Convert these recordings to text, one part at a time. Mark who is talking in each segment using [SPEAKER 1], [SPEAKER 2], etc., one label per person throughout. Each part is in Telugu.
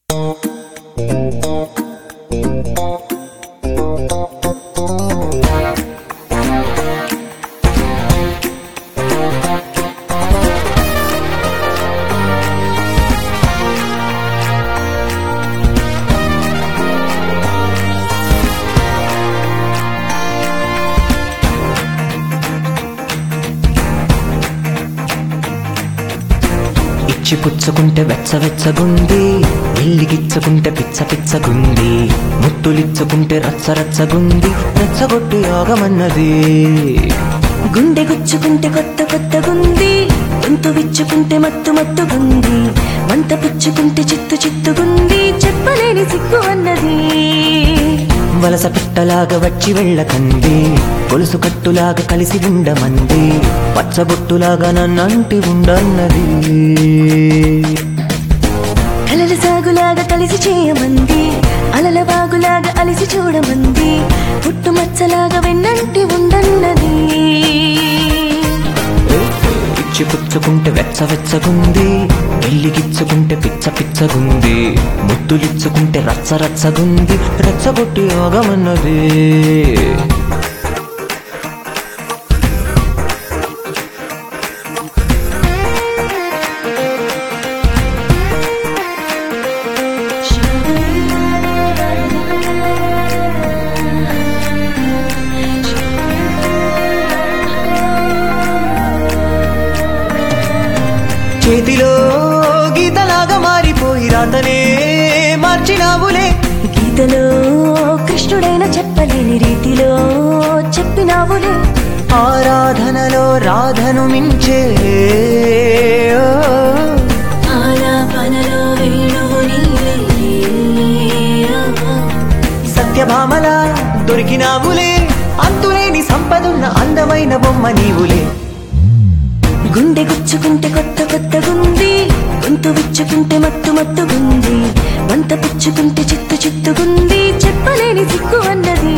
[SPEAKER 1] ఇచ్చి పుచ్చుకుంటే వెచ్చ వెచ్చగుంది ఎల్లిగిచ్చుకుంటే పిచ్చ పిచ్చగుంది ముత్తులిచ్చుకుంటే రచ్చ రచ్చగుంది రెచ్చగొట్టి యోగమన్నది
[SPEAKER 2] గుండె గుచ్చుకుంటే కొత్త కొత్తగుంది గొంతు విచ్చుకుంటే మత్తు మత్తుగుంది వంట పుచ్చుకుంటే చిత్తు చిత్తుగుంది చెప్పలేని సిగ్గు అన్నది
[SPEAKER 1] వలస పిట్టలాగా వచ్చి వెళ్ళకంది గొలుసు కట్టులాగా కలిసి ఉండమంది పచ్చబొట్టులాగా నన్నంటి ఉండన్నది
[SPEAKER 2] కలల సాగులాగా కలిసి చేయమంది అలల వాగులాగా అలిసి చూడమంది పుట్టుమచ్చలాగా వెన్నంటి ఉండన్నది
[SPEAKER 1] ఇచ్చి పుచ్చుకుంటే వెచ్చ వెచ్చగుంది ఎల్లిగిచ్చుకుంటే పిచ్చ పిచ్చగుంది ముద్దులిచ్చుకుంటే రచ్చ రచ్చగుంది రెచ్చగొట్టి యోగమన్నది చేతిలో గీతలాగా మారిపోయి రాతనే మార్చినావులే
[SPEAKER 2] గీతలో కృష్ణుడైన చెప్పలేని రీతిలో చెప్పినావులే
[SPEAKER 1] ఆరాధనలో రాధను మించే ఓ.
[SPEAKER 2] ఆలాపనలో వేణువు నీవే.
[SPEAKER 1] సత్యభామలా దొరికినావులే అంతులేని సంపదున్న అందమైన బొమ్మ నీవులే
[SPEAKER 2] గుండె గుచ్చుకుంటే కొత్త కొత్తగుంది గొంతు విచ్చుకుంటే మత్తు మత్తుగుంది వంట పుచ్చుకుంటే చిత్తు చిత్తుగుంది చెప్పలేని సిగ్గు అన్నది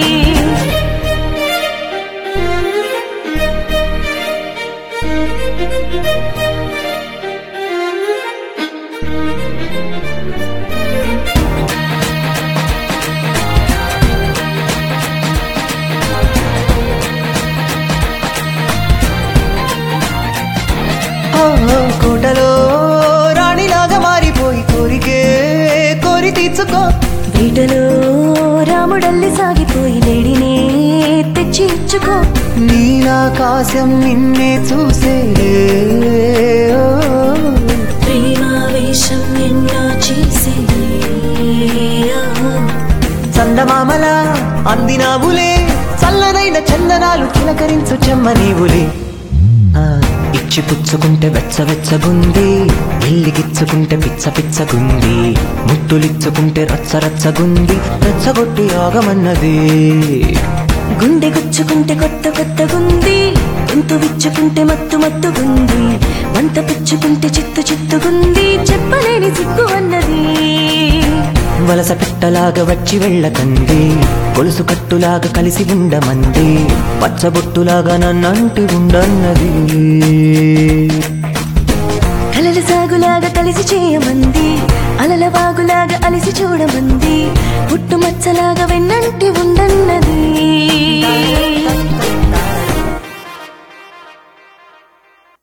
[SPEAKER 1] ఓ, కోటలో రాణిలాగా మారిపోయి కోరికే కోరి తీర్చుకో
[SPEAKER 2] వీటలో రాముడల్లి సాగిపోయి లేడినే తెచ్చి ఇచ్చుకో
[SPEAKER 1] నీలాకాశం నిన్నే చూసే ఓ.
[SPEAKER 2] ప్రేమావేశం ఎన్నో చేసే
[SPEAKER 1] చందమామలా అందినావులే చల్లనైన చందనాలు చిలకరించు చెమ్మ నీవులే ఆ, ఇచ్చి పుచ్చుకుంటే వెచ్చ వెచ్చగుంది ఎల్లిగిచ్చుకుంటే పిచ్చ పిచ్చగుంది ముత్తులిచ్చుకుంటే రచ్చ రచ్చగుంది రెచ్చగొట్టి యోగమన్నది
[SPEAKER 2] గుండె గుచ్చుకుంటే కొత్త కొత్తగుంది గొంతు విచ్చుకుంటే మత్తు మత్తుగుంది వంట పుచ్చుకుంటే చిత్తు చిత్తుగుంది చెప్పలేని సిగ్గు అన్నది
[SPEAKER 1] వలస పిట్టలాగా వచ్చి వెళ్ళకంది గొలుసు కట్టులాగా కలిసి ఉండమంది పచ్చబొట్టులాగా నన్నంటి ఉండన్నది
[SPEAKER 2] కలల సాగులాగా కలిసి చేయమంది అలల వాగులాగా అలిసి చూడమంది పుట్టుమచ్చలాగా వెన్నంటి ఉండన్నది